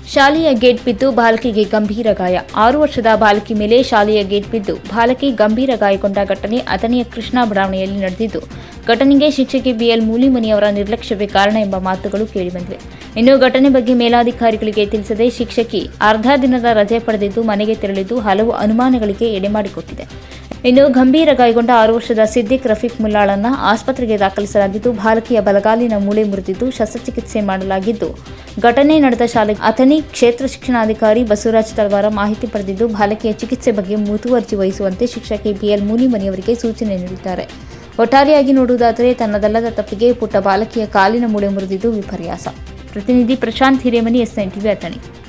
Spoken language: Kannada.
ಶಾಲೆಯ ಗೇಟ್ ಬಿದ್ದು ಬಾಲಕಿಗೆ ಗಂಭೀರ ಗಾಯ ಆರು ವರ್ಷದ ಬಾಲಕಿ ಮೇಲೆ ಶಾಲೆಯ ಗೇಟ್ ಬಿದ್ದು ಬಾಲಕಿ ಗಂಭೀರ ಗಾಯಗೊಂಡ ಘಟನೆ ಅಥಣಿಯ ಕೃಷ್ಣಾ ಬಡಾವಣೆಯಲ್ಲಿ ನಡೆದಿದ್ದು ಘಟನೆಗೆ ಶಿಕ್ಷಕಿ ಬಿಎಲ್ ಮೂಲಿಮನಿಯವರ ನಿರ್ಲಕ್ಷ್ಯವೇ ಕಾರಣ ಎಂಬ ಮಾತುಗಳು ಕೇಳಿಬಂದಿವೆ ಇನ್ನು ಘಟನೆ ಬಗ್ಗೆ ಮೇಲಾಧಿಕಾರಿಗಳಿಗೆ ತಿಳಿಸದೆ ಶಿಕ್ಷಕಿ ಅರ್ಧ ದಿನದ ರಜೆ ಪಡೆದಿದ್ದು ಮನೆಗೆ ತೆರಳಿದ್ದು ಹಲವು ಅನುಮಾನಗಳಿಗೆ ಎಡೆಮಾಡಿಕೊಟ್ಟಿದೆ ಇನ್ನು ಗಂಭೀರ ಗಾಯಗೊಂಡ ಆರು ವರ್ಷದ ಸಿದ್ದಿಕ್ ರಫೀಕ್ ಮುಲ್ಲಾಳನ್ನ ಆಸ್ಪತ್ರೆಗೆ ದಾಖಲಿಸಲಾಗಿದ್ದು ಬಾಲಕಿಯ ಬಲಗಾಲಿನ ಮೂಳೆ ಮುರಿದಿದ್ದು ಶಸ್ತ್ರಚಿಕಿತ್ಸೆ ಮಾಡಲಾಗಿದ್ದು ಘಟನೆ ನಡೆದ ಶಾಲೆ ಅಥಣಿ ಕ್ಷೇತ್ರ ಶಿಕ್ಷಣಾಧಿಕಾರಿ ಬಸವರಾಜ್ ತಳವಾರ ಮಾಹಿತಿ ಪಡೆದಿದ್ದು ಬಾಲಕಿಯ ಚಿಕಿತ್ಸೆ ಬಗ್ಗೆ ಮುತುವರ್ಜಿ ವಹಿಸುವಂತೆ ಶಿಕ್ಷಕಿ ಬಿಎಲ್ ಮೂಲಿಮನಿಯವರಿಗೆ ಸೂಚನೆ ನೀಡಿದ್ದಾರೆ ಒಟ್ಟಾರೆಯಾಗಿ ನೋಡುವುದಾದರೆ ತನ್ನದಲ್ಲದ ತಪ್ಪಿಗೆ ಪುಟ್ಟ ಬಾಲಕಿಯ ಕಾಲಿನ ಮೂಳೆ ಮುರಿದಿದ್ದು ವಿಪರ್ಯಾಸ ಪ್ರತಿನಿಧಿ ಪ್ರಶಾಂತ್ ಹಿರೇಮನಿ ಎಸ್ ಟಿವಿ ಅಥಣಿ